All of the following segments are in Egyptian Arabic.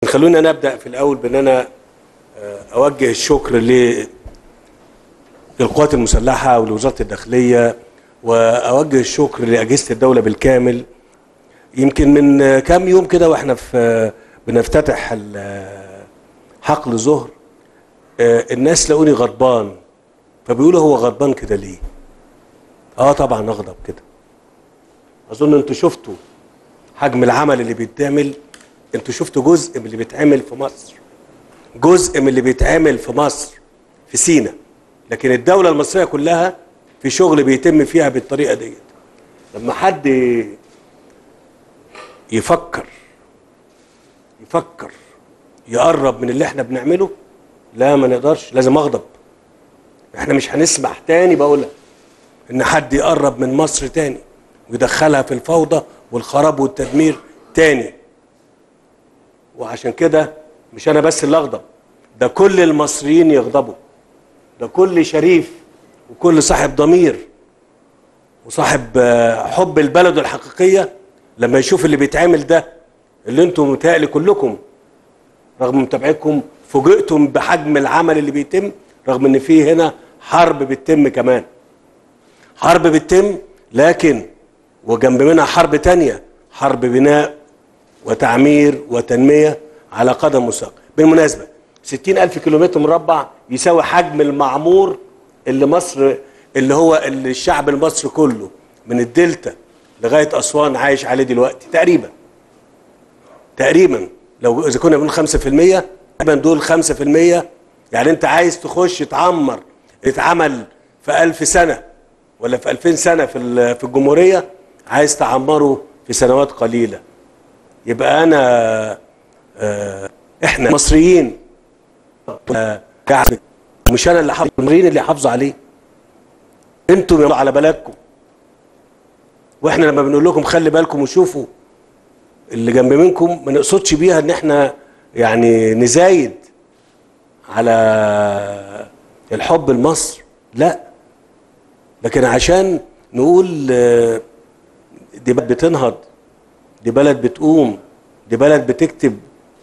خلونا نبدا في الاول بان انا آه، اوجه الشكر ل للقوات المسلحه ولوزاره الداخليه واوجه الشكر لاجهزه الدوله بالكامل يمكن من آه، كام يوم كده واحنا في آه، بنفتتح ال- آه، حقل ظهر آه، الناس لقوني غضبان فبيقولوا هو غضبان كده ليه اه طبعا اغضب كده اظن انتوا شفتوا حجم العمل اللي بيتعمل انتوا شفتوا جزء من اللي بيتعمل في مصر جزء من اللي بيتعمل في مصر في سينا لكن الدولة المصرية كلها في شغل بيتم فيها بالطريقة ديت لما حد يفكر يفكر يقرب من اللي احنا بنعمله لا ما نقدرش لازم اغضب احنا مش هنسمح تاني بقولها ان حد يقرب من مصر تاني ويدخلها في الفوضى والخراب والتدمير تاني وعشان كده مش انا بس اللي اغضب ده كل المصريين يغضبوا ده كل شريف وكل صاحب ضمير وصاحب آه، حب البلد الحقيقية لما يشوف اللي بيتعمل ده اللي انتم متهيألي كلكم رغم متابعتكم فوجئتم بحجم العمل اللي بيتم رغم ان في هنا حرب بتتم كمان حرب بتتم لكن وجنب منها حرب تانية حرب بناء وتعمير وتنمية على قدم وساق بالمناسبة 60 ألف كيلومتر مربع يساوي حجم المعمور اللي مصر اللي هو اللي الشعب المصري كله من الدلتا لغاية أسوان عايش عليه دلوقتي تقريبا تقريبا لو إذا كنا بنقول 5% تقريبا دول 5% يعني أنت عايز تخش تعمر اتعمل في ألف سنة ولا في 2000 سنة في ال- في الجمهورية عايز تعمره في سنوات قليلة يبقى انا آه، احنا مصريين آه، كعب مش انا اللي حافظ المصريين اللي حافظوا عليه انتوا يا على بالكم واحنا لما بنقول لكم خلي بالكم وشوفوا اللي جنب منكم ما نقصدش بيها ان احنا يعني نزايد على الحب لمصر لا لكن عشان نقول آه، دي بلد بتنهض دي بلد بتقوم دي بلد بتكتب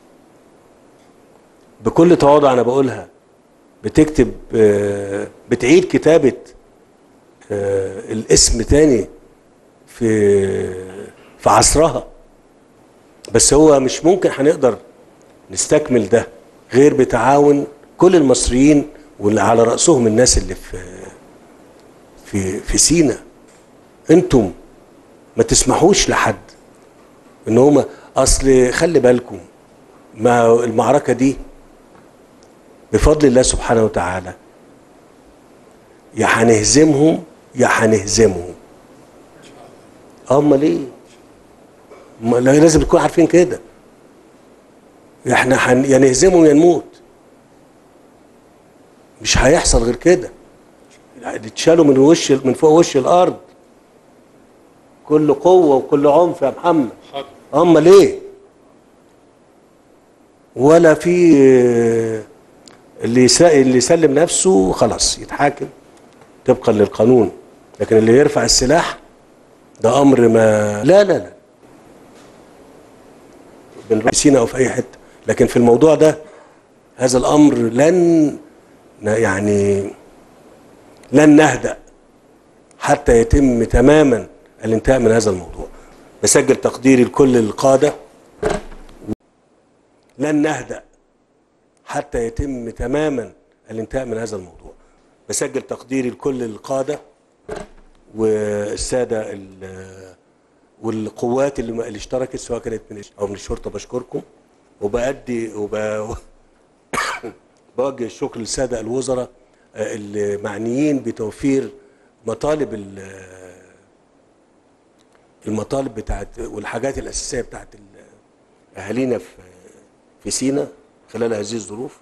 بكل تواضع انا بقولها بتكتب آه، بتعيد كتابة آه، الاسم تاني في في عصرها بس هو مش ممكن هنقدر نستكمل ده غير بتعاون كل المصريين واللي على رأسهم الناس اللي في في في سينا انتم ما تسمحوش لحد ان هما اصل خلي بالكم ما المعركه دي بفضل الله سبحانه وتعالى يا هنهزمهم يا هنهزمهم امال ايه ما لا- لازم تكونوا عارفين كده احنا حن... يا نهزمهم يا نموت مش هيحصل غير كده يتشالوا من وش من فوق وش الارض كل قوه وكل عنف يا محمد اما ليه ولا في اللي يسا- اللي يسلم نفسه خلاص يتحاكم طبقا للقانون لكن اللي يرفع السلاح ده امر ما لا لا لا بنروح سينا او في اي حته لكن في الموضوع ده هذا الامر لن ن- يعني لن نهدأ حتى يتم تماما الانتهاء من هذا الموضوع بسجل تقديري لكل القادة لن نهدأ حتى يتم تماما الانتهاء من هذا الموضوع بسجل تقديري لكل القادة والسادة ال- والقوات اللي اللي اشتركت سواء كانت من الش- او من الشرطة بشكركم وبأدي وب... بوجه الشكر للسادة الوزراء آه، المعنيين بتوفير مطالب ال- آه، المطالب بتاعت والحاجات الأساسية بتاعت ال- أهالينا في في سينا خلال هذه الظروف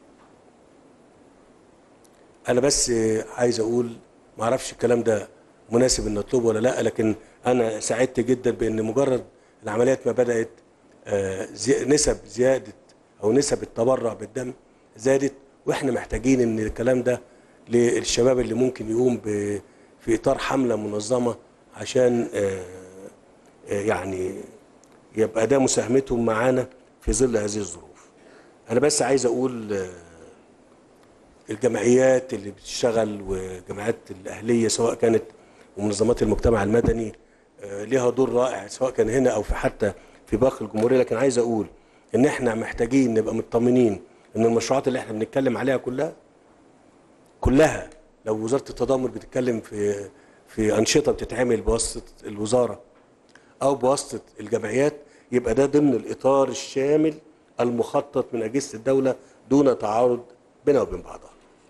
أنا بس آه، عايز أقول ما أعرفش الكلام ده مناسب إن نطلبه ولا لا لكن أنا سعدت جدا بإن مجرد العمليات ما بدأت آه، زي- نسب زيادة أو نسب التبرع بالدم زادت واحنا محتاجين ان الكلام ده للشباب اللي ممكن يقوم ب- في اطار حمله منظمه عشان آه، آه، يعني يبقى ده مساهمتهم معانا في ظل هذه الظروف. انا بس عايز اقول آه، الجمعيات اللي بتشتغل وجمعيات الاهليه سواء كانت ومنظمات المجتمع المدني آه، ليها دور رائع سواء كان هنا او في حتى في باقي الجمهوريه لكن عايز اقول ان احنا محتاجين نبقى مطمنين ان المشروعات اللي احنا بنتكلم عليها كلها كلها لو وزاره التضامن بتتكلم في في انشطه بتتعمل بواسطه الوزاره او بواسطه الجمعيات يبقى ده ضمن الاطار الشامل المخطط من اجهزه الدوله دون تعارض بينها وبين بعضها.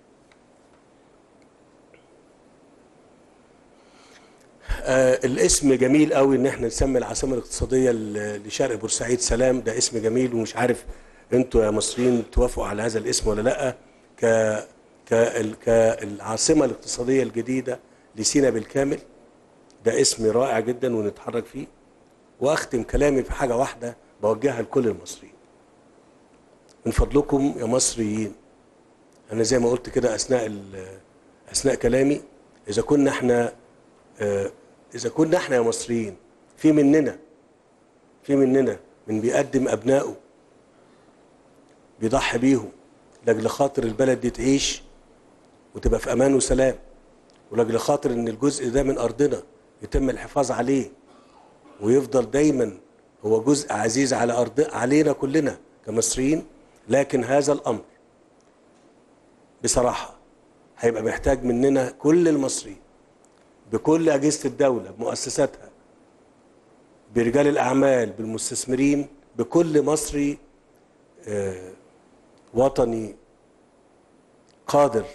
آه الاسم جميل قوي ان احنا نسمي العاصمه الاقتصاديه ل- لشرق بورسعيد سلام ده اسم جميل ومش عارف انتوا يا مصريين توافقوا على هذا الاسم ولا لا ك كال- كالعاصمه الاقتصاديه الجديده لسينا بالكامل ده اسم رائع جدا ونتحرك فيه واختم كلامي بحاجه واحده بوجهها لكل المصريين من فضلكم يا مصريين انا زي ما قلت كده اثناء ال- اثناء كلامي اذا كنا احنا آه، اذا كنا احنا يا مصريين في مننا في مننا من بيقدم ابنائه بيضحي بيهم لاجل خاطر البلد دي تعيش وتبقى في امان وسلام ولاجل خاطر ان الجزء ده من ارضنا يتم الحفاظ عليه ويفضل دايما هو جزء عزيز على ارض علينا كلنا كمصريين لكن هذا الامر بصراحه هيبقى محتاج مننا كل المصريين بكل اجهزه الدوله بمؤسساتها برجال الاعمال بالمستثمرين بكل مصري آه، وطني قادر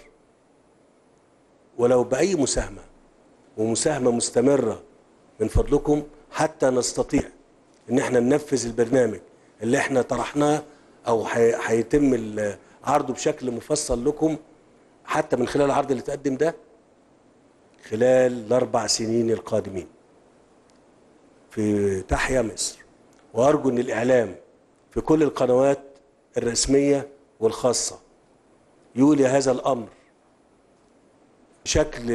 ولو باي مساهمه ومساهمه مستمره من فضلكم حتى نستطيع ان احنا ننفذ البرنامج اللي احنا طرحناه او هي- هيتم ال- عرضه بشكل مفصل لكم حتى من خلال العرض اللي تقدم ده خلال الاربع سنين القادمين في تحيا مصر وارجو ان الاعلام في كل القنوات الرسميه والخاصه يولي هذا الامر بشكل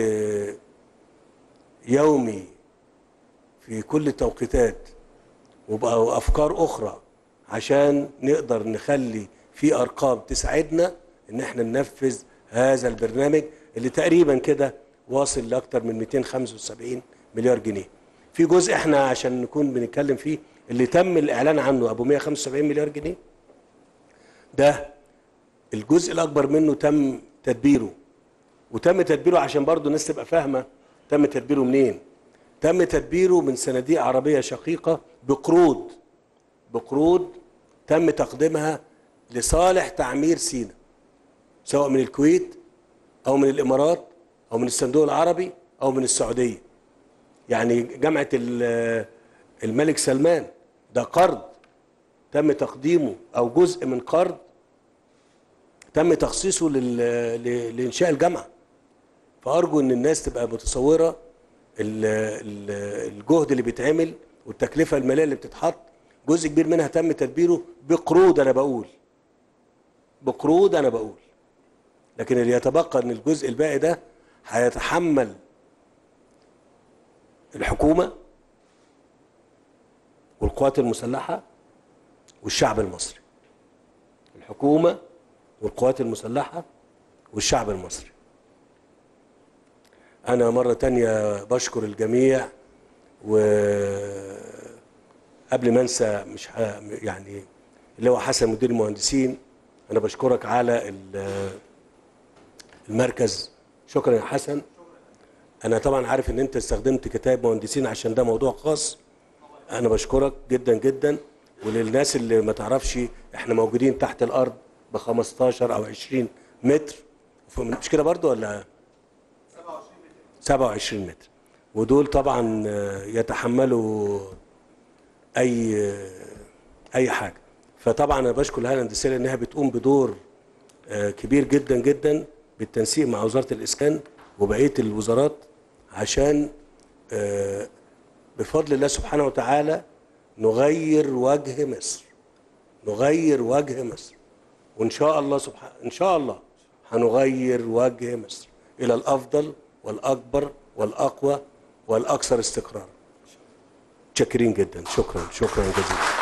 يومي في كل التوقيتات وبقى افكار اخرى عشان نقدر نخلي في ارقام تساعدنا ان احنا ننفذ هذا البرنامج اللي تقريبا كده واصل لاكثر من 275 مليار جنيه. في جزء احنا عشان نكون بنتكلم فيه اللي تم الاعلان عنه ابو 175 مليار جنيه ده الجزء الاكبر منه تم تدبيره وتم تدبيره عشان برضو الناس تبقى فاهمه تم تدبيره منين تم تدبيره من صناديق عربيه شقيقه بقروض بقروض تم تقديمها لصالح تعمير سينا سواء من الكويت او من الامارات او من الصندوق العربي او من السعوديه يعني جامعه ال- الملك سلمان ده قرض تم تقديمه او جزء من قرض تم تخصيصه لل... ل- لانشاء الجامعه فارجو ان الناس تبقى متصوره ال... ال... الجهد اللي بيتعمل والتكلفه الماليه اللي بتتحط جزء كبير منها تم تدبيره بقروض انا بقول بقروض انا بقول لكن اللي يتبقى ان الجزء الباقي ده هيتحمل الحكومه والقوات المسلحه والشعب المصري الحكومه والقوات المسلحه والشعب المصري انا مره تانية بشكر الجميع وقبل ما انسى مش ه... يعني اللي هو حسن مدير المهندسين انا بشكرك على ال- المركز شكرا يا حسن انا طبعا عارف ان انت استخدمت كتاب مهندسين عشان ده موضوع خاص انا بشكرك جدا جدا وللناس اللي ما تعرفش احنا موجودين تحت الارض ب 15 او 20 متر ف- مش كده برضو ولا 27 متر ودول طبعا آه، يتحملوا اي آه، اي حاجه فطبعا انا بشكر الهيئه الهندسيه انها بتقوم بدور آه، كبير جدا جدا بالتنسيق مع وزاره الاسكان وبقيه الوزارات عشان آه، بفضل الله سبحانه وتعالى نغير وجه مصر نغير وجه مصر وان شاء الله سبحانه ان شاء الله هنغير وجه مصر الى الافضل والاكبر والاقوى والاكثر استقرارا شاكرين جدا شكرا شكرا جزيلا